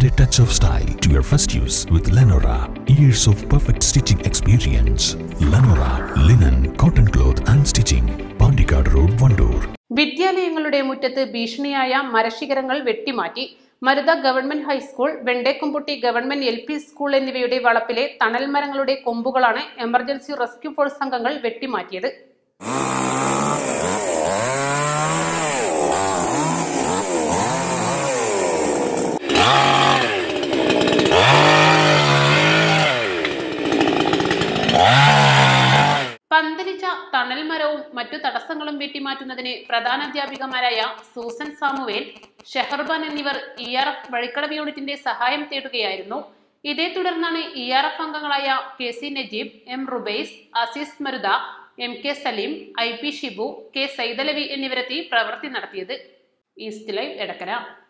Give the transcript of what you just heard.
Add a touch of style to your first use with Lenora. Years of perfect stitching experience. Lenora, linen, cotton cloth and stitching. Pandikad Road, Vandoor. വിദ്യാലയങ്ങളുടെ മുറ്റത്ത് ഭീഷണിയായ മരശിഖരങ്ങൾ വെട്ടിമാറ്റി Maruta government high school Vendekkumputti government L P school എന്നിവയുടെ വളപ്പിലെ തണൽ മരങ്ങളുടെ കൊമ്പുകളാണ് emergency rescue force അംഗങ്ങൾ വെട്ടിമാറ്റിയത് പന്തലിച്ച തണൽ മരവും മറ്റു തടസ്സങ്ങളും വെട്ടിമാറ്റുന്നതിന് പ്രധാനാധ്യാപികമാരായ സൂസൻ സാമുവേൽ ഷെഹർബാൻ എന്നിവർ ഇ ആർ എഫ് വഴിക്കടവ് യൂണിറ്റിന്റെ സഹായം തേടുകയായിരുന്നു ഇതേ തുടർന്നാണ് ഇ ആർ എഫ് അംഗങ്ങളായ K C Najeeb M Rubais Azeez Maruda M K Saleem I P Shibu K Saidalavi എന്നിവരെത്തി പ്രവൃത്തി നടത്തിയത് ഈസ്റ്റ് ലൈവ് എടക്കര